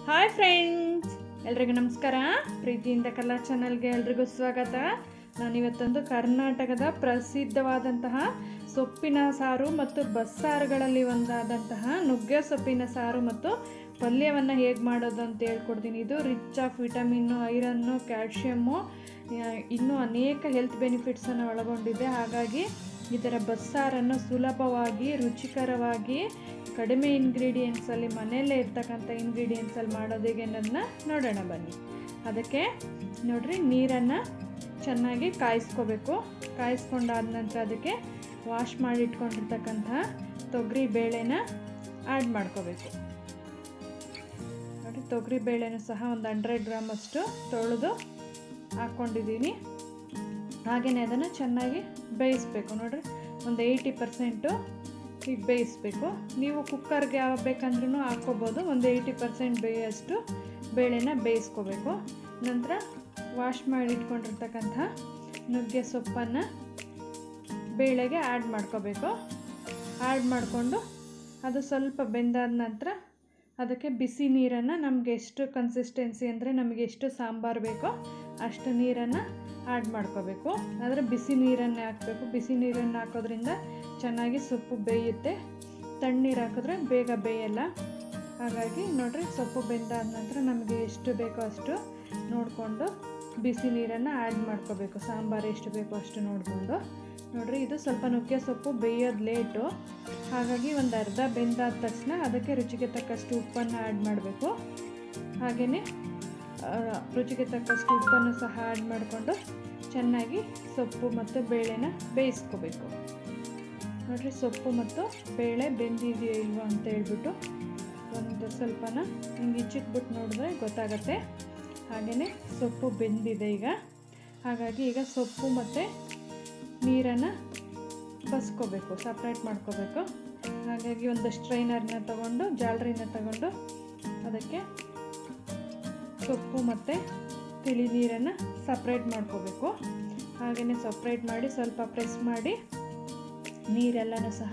hi friends ಎಲ್ರಿಗೂ ನಮಸ್ಕಾರ ಪ್ರೀತಿಯಿಂದ ಕಲಾ ಚಾನಲ್ಗೆ ಎಲ್ರಿಗೂ ಸ್ವಾಗತ ನಾನಿವತ್ತೊಂದು ಕರ್ನಾಟಕದ ಪ್ರಸಿದ್ಧವಾದಂತಹ ಸೊಪ್ಪಿನ ಸಾರು ಮತ್ತು ಬಸ್ಸಾರುಗಳಲ್ಲಿ ಒಂದಾದಂತಹ ನುಗ್ಗೆ ಸೊಪ್ಪಿನ ಸಾರು ಮತ್ತು ಪಲ್ಯವನ್ನು ಹೇಗೆ ಮಾಡೋದು ಅಂತ ಹೇಳ್ಕೊಡ್ತೀನಿ ಇದು rich of vitamin iron calcium ಇನ್ನೂ ಅನೇಕ ಹೆಲ್ತ್ ಬೆನಿಫಿಟ್ಸನ್ನು ಒಳಗೊಂಡಿದೆ ಹಾಗಾಗಿ ಇದರ ಬಸ್ಸಾರನ್ನು ಸುಲಭವಾಗಿ ರುಚಿಕರವಾಗಿ ಕಡಿಮೆ ಇಂಗ್ರೀಡಿಯೆಂಟ್ಸಲ್ಲಿ ಮನೆಯಲ್ಲೇ ಇರ್ತಕ್ಕಂಥ ಇಂಗ್ರೀಡಿಯೆಂಟ್ಸಲ್ಲಿ ಮಾಡೋದು ಹೇಗೆ ಅನ್ನೋದನ್ನ ನೋಡೋಣ ಬನ್ನಿ ಅದಕ್ಕೆ ನೋಡ್ರಿ ನೀರನ್ನು ಚೆನ್ನಾಗಿ ಕಾಯಿಸ್ಕೋಬೇಕು ಕಾಯಿಸ್ಕೊಂಡಾದ ನಂತರ ಅದಕ್ಕೆ ವಾಶ್ ಮಾಡಿ ಇಟ್ಕೊಂಡಿರ್ತಕ್ಕಂಥ ತೊಗರಿ ಬೇಳೆನ ಆ್ಯಡ್ ಮಾಡ್ಕೋಬೇಕು ನೋಡಿ ತೊಗರಿ ಬೇಳೆನೂ ಸಹ ಒಂದು ಹಂಡ್ರೆಡ್ ಗ್ರಾಮ್ ಅಷ್ಟು ತೊಳೆದು ಹಾಕ್ಕೊಂಡಿದ್ದೀನಿ ಹಾಗೆಯೇ ಅದನ್ನು ಚೆನ್ನಾಗಿ ಬೇಯಿಸ್ಬೇಕು ನೋಡಿರಿ ಒಂದು ಏಯ್ಟಿ ಪರ್ಸೆಂಟು ಈಗ ಬೇಯಿಸ್ಬೇಕು ನೀವು ಕುಕ್ಕರ್ಗೆ ಯಾವ ಬೇಕಂದ್ರೂ ಹಾಕ್ಕೋಬೋದು ಒಂದು ಏಯ್ಟಿ ಪರ್ಸೆಂಟ್ ಬೇಯೋಷ್ಟು ಬೇಳೆನ ಬೇಯಿಸ್ಕೋಬೇಕು ನಂತರ ವಾಶ್ ಮಾಡಿ ಇಟ್ಕೊಂಡಿರ್ತಕ್ಕಂಥ ನುಗ್ಗೆ ಸೊಪ್ಪನ್ನು ಬೇಳೆಗೆ ಆ್ಯಡ್ ಮಾಡ್ಕೋಬೇಕು ಆ್ಯಡ್ ಮಾಡಿಕೊಂಡು ಅದು ಸ್ವಲ್ಪ ಬೆಂದಾದ ನಂತರ ಅದಕ್ಕೆ ಬಿಸಿ ನೀರನ್ನು ನಮಗೆ ಎಷ್ಟು ಕನ್ಸಿಸ್ಟೆನ್ಸಿ ಅಂದರೆ ನಮಗೆ ಎಷ್ಟು ಸಾಂಬಾರು ಬೇಕೋ ಅಷ್ಟು ನೀರನ್ನು ಆ್ಯಡ್ ಮಾಡ್ಕೋಬೇಕು ಆದರೆ ಬಿಸಿ ನೀರನ್ನೇ ಹಾಕಬೇಕು ಬಿಸಿ ನೀರನ್ನು ಹಾಕೋದ್ರಿಂದ ಚೆನ್ನಾಗಿ ಸೊಪ್ಪು ಬೇಯುತ್ತೆ ತಣ್ಣೀರು ಹಾಕಿದ್ರೆ ಬೇಗ ಬೇಯಲ್ಲ ಹಾಗಾಗಿ ನೋಡಿರಿ ಸೊಪ್ಪು ಬೆಂದಾದ ನಂತರ ನಮಗೆ ಎಷ್ಟು ಬೇಕೋ ಅಷ್ಟು ನೋಡಿಕೊಂಡು ಬಿಸಿ ನೀರನ್ನು ಆ್ಯಡ್ ಮಾಡ್ಕೋಬೇಕು ಸಾಂಬಾರು ಎಷ್ಟು ಬೇಕೋ ಅಷ್ಟು ನೋಡಿಕೊಂಡು ನೋಡಿರಿ ಇದು ಸ್ವಲ್ಪ ನುಗ್ಗೆ ಸೊಪ್ಪು ಬೇಯೋದು ಲೇಟು ಹಾಗಾಗಿ ಒಂದು ಅರ್ಧ ಬೆಂದಾದ ತಕ್ಷಣ ಅದಕ್ಕೆ ರುಚಿಗೆ ತಕ್ಕಷ್ಟು ಉಪ್ಪನ್ನು ಆ್ಯಡ್ ಮಾಡಬೇಕು ಹಾಗೆಯೇ ರುಚಿಗೆ ತಕ್ಕಷ್ಟು ಉಪ್ಪನ್ನು ಸಹ ಆ್ಯಡ್ ಮಾಡಿಕೊಂಡು ಚೆನ್ನಾಗಿ ಸೊಪ್ಪು ಮತ್ತು ಬೇಳೆನ ಬೇಯಿಸ್ಕೋಬೇಕು ನೋಡಿರಿ ಸೊಪ್ಪು ಮತ್ತು ಬೇಳೆ ಬೆಂದಿದೆಯೋ ಇಲ್ವೋ ಅಂತ ಹೇಳ್ಬಿಟ್ಟು ಒಂದು ಸ್ವಲ್ಪನ ಹಿಂಗೆ ಇಚ್ಚಿಟ್ಬಿಟ್ಟು ನೋಡಿದ್ರೆ ಗೊತ್ತಾಗತ್ತೆ ಹಾಗೆಯೇ ಸೊಪ್ಪು ಬೆಂದಿದೆ ಈಗ ಹಾಗಾಗಿ ಈಗ ಸೊಪ್ಪು ಮತ್ತು ನೀರನ್ನು ಬಸ್ಕೋಬೇಕು ಸಪ್ರೇಟ್ ಮಾಡ್ಕೋಬೇಕು ಹಾಗಾಗಿ ಒಂದು ಸ್ಟ್ರೈನರ್ನ ತಗೊಂಡು ಜಾಲರಿನ ತಗೊಂಡು ಅದಕ್ಕೆ ಸೊಪ್ಪು ಮತ್ತು ತಿಳಿ ನೀರನ್ನು ಸಪ್ರೇಟ್ ಮಾಡ್ಕೋಬೇಕು ಹಾಗೆಯೇ ಸಪ್ರೇಟ್ ಮಾಡಿ ಸ್ವಲ್ಪ ಪ್ರೆಸ್ ಮಾಡಿ ನೀರೆಲ್ಲನೂ ಸಹ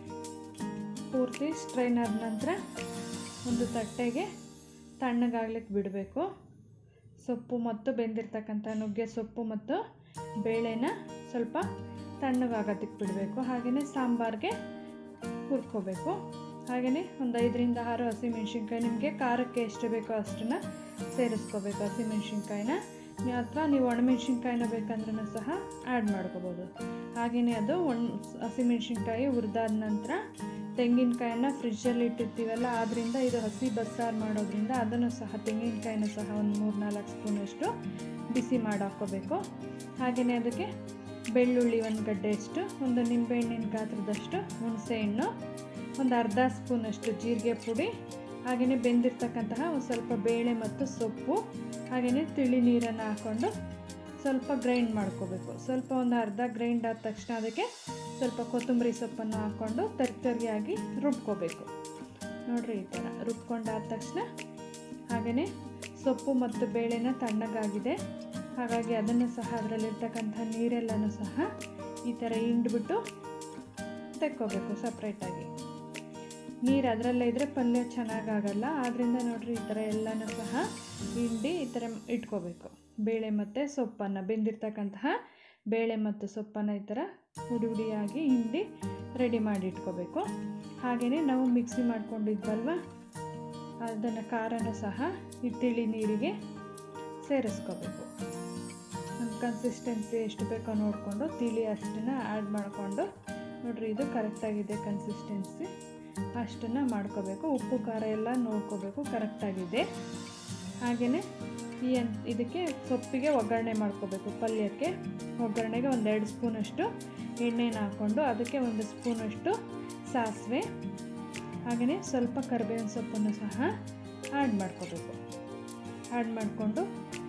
ಪೂರ್ತಿ ಸ್ಟ್ರೈನ್ ಆದ ನಂತರ ಒಂದು ತಟ್ಟೆಗೆ ತಣ್ಣಗಾಗ್ಲಿಕ್ಕೆ ಬಿಡಬೇಕು ಸೊಪ್ಪು ಮತ್ತು ಬೆಂದಿರ್ತಕ್ಕಂಥ ನುಗ್ಗೆ ಸೊಪ್ಪು ಮತ್ತು ಬೇಳೆನ ಸ್ವಲ್ಪ ತಣ್ಣಗಾಗೋದಕ್ಕೆ ಬಿಡಬೇಕು ಹಾಗೆಯೇ ಸಾಂಬಾರಿಗೆ ಹುರ್ಕೋಬೇಕು ಹಾಗೆಯೇ ಒಂದು ಐದರಿಂದ ಆರು ಹಸಿಮೆಣ್ಸಿನ್ಕಾಯಿ ನಿಮಗೆ ಖಾರಕ್ಕೆ ಎಷ್ಟು ಬೇಕೋ ಅಷ್ಟನ್ನು ಸೇರಿಸ್ಕೋಬೇಕು ಹಸಿಮೆಣ್ಸಿನ್ಕಾಯಿನ ಅಥವಾ ನೀವು ಒಣಮೆಣ್ಸಿನ್ಕಾಯಿನ ಬೇಕಂದ್ರೂ ಸಹ ಆ್ಯಡ್ ಮಾಡ್ಕೋಬೋದು ಹಾಗೆಯೇ ಅದು ಒಣ ಹಸಿಮೆಣ್ಸಿನ್ಕಾಯಿ ಹುರಿದಾದ ನಂತರ ತೆಂಗಿನಕಾಯನ್ನ ಫ್ರಿಜ್ಜಲ್ಲಿ ಇಟ್ಟಿರ್ತೀವಲ್ಲ ಆದ್ದರಿಂದ ಇದು ಹಸಿ ಬಸ್ಸಾರು ಮಾಡೋದ್ರಿಂದ ಅದನ್ನು ಸಹ ತೆಂಗಿನಕಾಯಿನ ಸಹ ಒಂದು ಮೂರು ನಾಲ್ಕು ಸ್ಪೂನಷ್ಟು ಬಿಸಿ ಮಾಡಿ ಹಾಕ್ಕೋಬೇಕು ಹಾಗೆಯೇ ಅದಕ್ಕೆ ಬೆಳ್ಳುಳ್ಳಿ ಒಂದು ಗಡ್ಡೆಯಷ್ಟು ಒಂದು ನಿಂಬೆಹಣ್ಣಿನ ಗಾತ್ರದಷ್ಟು ಹುಣಸೆಹಣ್ಣು ಒಂದು ಅರ್ಧ ಸ್ಪೂನಷ್ಟು ಜೀರಿಗೆ ಪುಡಿ ಹಾಗೆಯೇ ಬೆಂದಿರ್ತಕ್ಕಂತಹ ಒಂದು ಸ್ವಲ್ಪ ಬೇಳೆ ಮತ್ತು ಸೊಪ್ಪು ಹಾಗೆಯೇ ತಿಳಿ ನೀರನ್ನು ಹಾಕ್ಕೊಂಡು ಸ್ವಲ್ಪ ಗ್ರೈಂಡ್ ಮಾಡ್ಕೋಬೇಕು ಸ್ವಲ್ಪ ಒಂದು ಅರ್ಧ ಗ್ರೈಂಡ್ ಆದ ತಕ್ಷಣ ಅದಕ್ಕೆ ಸ್ವಲ್ಪ ಕೊತ್ತಂಬರಿ ಸೊಪ್ಪನ್ನು ಹಾಕ್ಕೊಂಡು ತರಿತರಿಯಾಗಿ ರುಬ್ಕೋಬೇಕು ನೋಡಿರಿ ಈ ಥರ ರುಬ್ಕೊಂಡಾದ ತಕ್ಷಣ ಹಾಗೆಯೇ ಸೊಪ್ಪು ಮತ್ತು ಬೇಳೆನ ತಣ್ಣಗಾಗಿದೆ ಹಾಗಾಗಿ ಅದನ್ನು ಸಹ ಅದರಲ್ಲಿರ್ತಕ್ಕಂಥ ನೀರೆಲ್ಲನೂ ಸಹ ಈ ಥರ ಹಿಂಡ್ಬಿಟ್ಟು ತೆಕ್ಕೋಬೇಕು ಸಪ್ರೇಟಾಗಿ ನೀರು ಅದರಲ್ಲೇ ಇದ್ದರೆ ಪಲ್ಯ ಚೆನ್ನಾಗಾಗಲ್ಲ ಆದ್ದರಿಂದ ನೋಡಿರಿ ಈ ಥರ ಎಲ್ಲನೂ ಸಹ ಹಿಂಡಿ ಈ ಥರ ಇಟ್ಕೋಬೇಕು ಬೇಳೆ ಮತ್ತು ಸೊಪ್ಪನ್ನು ಬೆಂದಿರ್ತಕ್ಕಂತಹ ಬೇಳೆ ಮತ್ತು ಸೊಪ್ಪನ್ನು ಈ ಥರ ಹುಡಿ ಹುಡಿಯಾಗಿ ಹಿಂಡಿ ರೆಡಿ ಮಾಡಿ ಇಟ್ಕೋಬೇಕು ಹಾಗೆಯೇ ನಾವು ಮಿಕ್ಸಿ ಮಾಡ್ಕೊಂಡಿದ್ವಲ್ವ ಅದನ್ನು ಖಾರನೂ ಸಹ ಈ ತಿಳಿ ನೀರಿಗೆ ಸೇರಿಸ್ಕೋಬೇಕು ನಮ್ಮ ಕನ್ಸಿಸ್ಟೆನ್ಸಿ ಎಷ್ಟು ಬೇಕೋ ನೋಡಿಕೊಂಡು ತಿಳಿ ಅಷ್ಟನ್ನು ಆ್ಯಡ್ ಮಾಡಿಕೊಂಡು ನೋಡಿರಿ ಇದು ಕರೆಕ್ಟಾಗಿದೆ ಕನ್ಸಿಸ್ಟೆನ್ಸಿ ಅಷ್ಟನ್ನು ಮಾಡ್ಕೋಬೇಕು ಉಪ್ಪು ಖಾರ ಎಲ್ಲ ನೋಡ್ಕೋಬೇಕು ಕರೆಕ್ಟಾಗಿದೆ ಹಾಗೆಯೇ ಈ ಅನ್ ಇದಕ್ಕೆ ಸೊಪ್ಪಿಗೆ ಒಗ್ಗರಣೆ ಮಾಡ್ಕೋಬೇಕು ಪಲ್ಯಕ್ಕೆ ಒಗ್ಗರಣೆಗೆ ಒಂದೆರಡು ಸ್ಪೂನಷ್ಟು ಎಣ್ಣೆನ ಹಾಕ್ಕೊಂಡು ಅದಕ್ಕೆ ಒಂದು ಸ್ಪೂನಷ್ಟು ಸಾಸಿವೆ ಹಾಗೆಯೇ ಸ್ವಲ್ಪ ಕರಿಬೇವಿನ ಸೊಪ್ಪನ್ನು ಸಹ ಆ್ಯಡ್ ಮಾಡ್ಕೋಬೇಕು ಆ್ಯಡ್ ಮಾಡಿಕೊಂಡು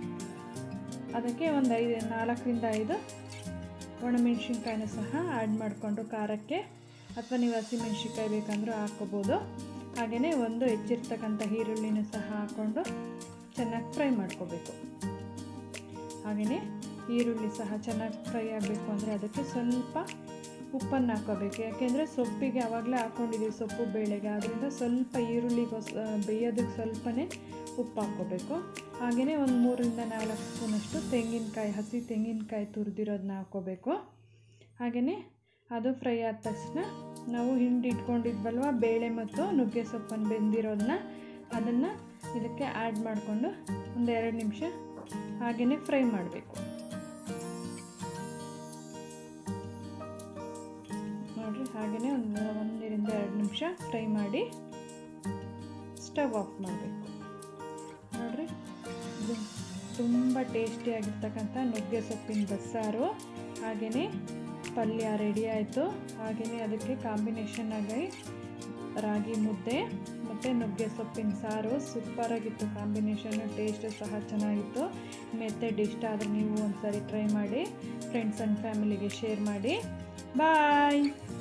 ಅದಕ್ಕೆ ಒಂದು ಐದು ನಾಲ್ಕರಿಂದ ಐದು ಒಣಮೆಣ್ಸಿನ್ಕಾಯಿನೂ ಸಹ ಆ್ಯಡ್ ಮಾಡಿಕೊಂಡು ಖಾರಕ್ಕೆ ಅಥವಾ ನೀವು ಹಸಿಮೆಣ್ಸಿನ್ಕಾಯಿ ಬೇಕಂದ್ರೂ ಹಾಕ್ಕೋಬೋದು ಹಾಗೆಯೇ ಒಂದು ಹೆಚ್ಚಿರ್ತಕ್ಕಂಥ ಈರುಳ್ಳಿನೂ ಸಹ ಹಾಕ್ಕೊಂಡು ಚೆನ್ನಾಗಿ ಫ್ರೈ ಮಾಡ್ಕೋಬೇಕು ಹಾಗೆಯೇ ಈರುಳ್ಳಿ ಸಹ ಚೆನ್ನಾಗಿ ಫ್ರೈ ಆಗಬೇಕು ಅಂದರೆ ಅದಕ್ಕೆ ಸ್ವಲ್ಪ ಉಪ್ಪನ್ನು ಹಾಕೋಬೇಕು ಯಾಕೆಂದರೆ ಸೊಪ್ಪಿಗೆ ಆವಾಗಲೇ ಹಾಕ್ಕೊಂಡಿದ್ದೀವಿ ಸೊಪ್ಪು ಬೇಳೆಗೆ ಆದ್ದರಿಂದ ಸ್ವಲ್ಪ ಈರುಳ್ಳಿಗೋಸ್ ಬೇಯೋದಕ್ಕೆ ಸ್ವಲ್ಪನೇ ಉಪ್ಪು ಹಾಕ್ಕೋಬೇಕು ಹಾಗೆಯೇ ಒಂದು ಮೂರರಿಂದ ನಾಲ್ಕು ಸ್ಪೂನಷ್ಟು ತೆಂಗಿನಕಾಯಿ ಹಸಿ ತೆಂಗಿನಕಾಯಿ ತುರಿದಿರೋದನ್ನ ಹಾಕ್ಕೋಬೇಕು ಹಾಗೆಯೇ ಅದು ಫ್ರೈ ಆದ ತಕ್ಷಣ ನಾವು ಹಿಂಡಿ ಇಟ್ಕೊಂಡಿದ್ವಲ್ವ ಬೇಳೆ ಮತ್ತು ನುಗ್ಗೆ ಸೊಪ್ಪನ್ನು ಬೆಂದಿರೋದನ್ನ ಅದನ್ನು ಇದಕ್ಕೆ ಆ್ಯಡ್ ಮಾಡಿಕೊಂಡು ಒಂದು ಎರಡು ನಿಮಿಷ ಹಾಗೆಯೇ ಫ್ರೈ ಮಾಡಬೇಕು ನೋಡಿರಿ ಹಾಗೆಯೇ ಒಂದು ಒಂದರಿಂದ ಎರಡು ನಿಮಿಷ ಫ್ರೈ ಮಾಡಿ ಸ್ಟವ್ ಆಫ್ ಮಾಡಬೇಕು ನೋಡಿರಿ ಇದು ತುಂಬ ಟೇಸ್ಟಿಯಾಗಿರ್ತಕ್ಕಂಥ ನುಗ್ಗೆ ಸೊಪ್ಪಿನ ಬಸ್ಸಾರು ಹಾಗೆಯೇ ಪಲ್ಯ ರೆಡಿ ಆಯಿತು ಹಾಗೆಯೇ ಅದಕ್ಕೆ ಕಾಂಬಿನೇಷನ್ ಆಗಿ ರಾಗಿ ಮುದ್ದೆ ಮತ್ತು ನುಗ್ಗೆ ಸೊಪ್ಪಿನ ಸಾರು ಸೂಪರಾಗಿತ್ತು ಕಾಂಬಿನೇಷನ್ನು ಟೇಸ್ಟು ಸಹ ಚೆನ್ನಾಗಿತ್ತು ಮೆಥಡ್ ಇಷ್ಟ ಆದರೆ ನೀವು ಒಂದ್ಸರಿ ಟ್ರೈ ಮಾಡಿ ಫ್ರೆಂಡ್ಸ್ ಆ್ಯಂಡ್ ಫ್ಯಾಮಿಲಿಗೆ ಶೇರ್ ಮಾಡಿ ಬಾಯ್